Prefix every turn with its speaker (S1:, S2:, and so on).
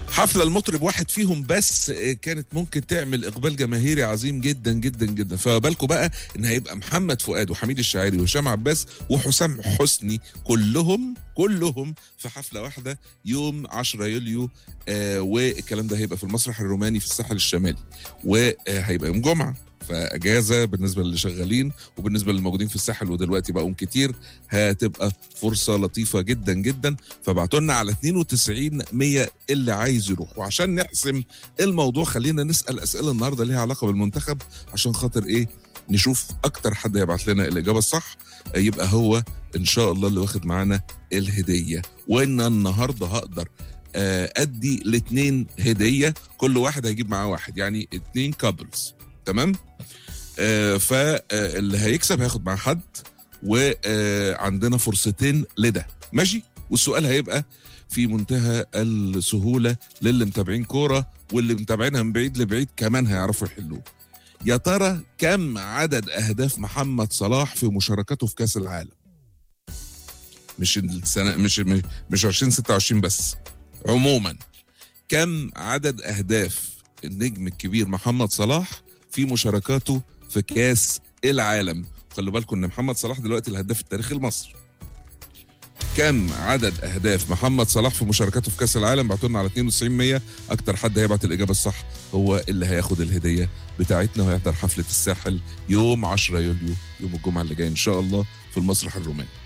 S1: حفله المطرب واحد فيهم بس آه، كانت ممكن تعمل اقبال جماهيري عظيم جدا جدا جدا فما بالكم بقى ان هيبقى محمد فؤاد وحميد الشاعري وهشام عباس وحسام حسني كلهم كلهم في حفله واحده يوم 10 يوليو آه والكلام ده هيبقى في المسرح الروماني في الساحل الشمالي وهيبقى يوم جمعه فاجازه بالنسبه للي شغالين وبالنسبه للموجودين في الساحل ودلوقتي بقوا كتير هتبقى فرصه لطيفه جدا جدا فابعتوا لنا على 92 100 اللي عايز يروح وعشان نحسم الموضوع خلينا نسال اسئله النهارده ليها علاقه بالمنتخب عشان خاطر ايه نشوف اكتر حد هيبعت لنا الاجابه الصح يبقى هو ان شاء الله اللي واخد معانا الهديه وان النهارده هقدر آه، ادي الاثنين هديه كل واحد هيجيب معاه واحد يعني اتنين كابلز تمام آه فاللي هيكسب هياخد مع حد وعندنا فرصتين لده ماشي والسؤال هيبقى في منتهى السهولة للي متابعين كورة واللي متابعينها من بعيد لبعيد كمان هيعرفوا يحلوه يا ترى كم عدد أهداف محمد صلاح في مشاركته في كأس العالم مش السنة مش مش- مش 2026 بس عموما كم عدد أهداف النجم الكبير محمد صلاح في مشاركاته في كاس العالم خلوا بالكم ان محمد صلاح دلوقتي الهداف التاريخي لمصر كم عدد اهداف محمد صلاح في مشاركاته في كاس العالم بعتوا لنا على 92 100 اكتر حد هيبعت الاجابه الصح هو اللي هياخد الهديه بتاعتنا وهيحضر حفله الساحل يوم 10 يوليو يوم الجمعه اللي جاي ان شاء الله في المسرح الروماني